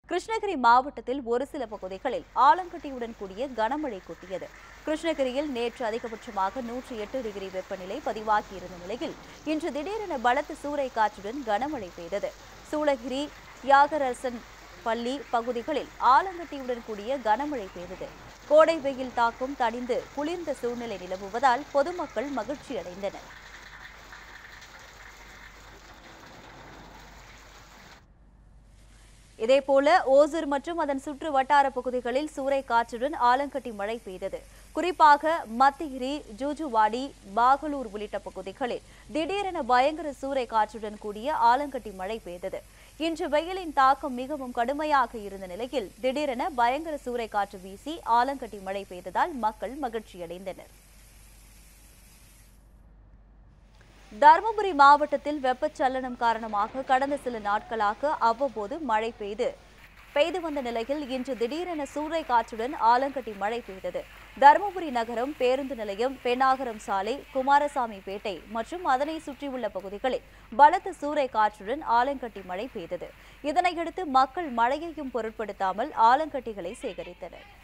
கிருஷ்ணகிரி மாவட்டத்தில் ஒரு சில பகுதிகளில் ஆலங்கட்டியுடன் கூடிய கனமழை கொட்டியது கிருஷ்ணகிரியில் நேற்று அதிகபட்சமாக நூற்றி எட்டு டிகிரி வெப்பநிலை பதிவாகியிருந்த நிலையில் இன்று திடீரென பலத்த சூறை காற்றுடன் கனமழை பெய்தது சூளகிரி தியாகரசன் பள்ளி பகுதிகளில் ஆலங்கட்டியுடன் கூடிய கனமழை பெய்தது கோடை வெயில் தாக்கம் தணிந்து குளிர்ந்த சூழ்நிலை நிலவுவதால் பொதுமக்கள் மகிழ்ச்சி அடைந்தனர் இதேபோல ஓசூர் மற்றும் அதன் சுற்று வட்டார பகுதிகளில் சூறை காற்றுடன் ஆலங்கட்டி மழை பெய்தது குறிப்பாக மத்திகிரி ஜூஜுவாடி பாகலூர் உள்ளிட்ட பகுதிகளில் திடீரென பயங்கர சூறை காற்றுடன் கூடிய ஆலங்கட்டி மழை பெய்தது இன்று வெயிலின் தாக்கம் மிகவும் கடுமையாக இருந்த நிலையில் திடீரென பயங்கர சூறை காற்று வீசி ஆலங்கட்டி மழை பெய்ததால் மக்கள் மகிழ்ச்சியடைந்தனர் தருமபுரி மாவட்டத்தில் வெப்பச்சலனம் காரணமாக கடந்த சில நாட்களாக அவ்வப்போது மழை பெய்து பெய்து வந்த நிலையில் இன்று திடீரென சூறை காற்றுடன் ஆலங்கட்டி மழை பெய்தது தருமபுரி நகரம் பேருந்து நிலையம் பெண்ணாகரம் சாலை குமாரசாமி பேட்டை மற்றும் அதனை சுற்றியுள்ள பகுதிகளில் பலத்த சூறை காற்றுடன் ஆலங்கட்டி மழை பெய்தது இதனையடுத்து மக்கள் மழையையும் பொருட்படுத்தாமல் ஆலங்கட்டிகளை சேகரித்தனர்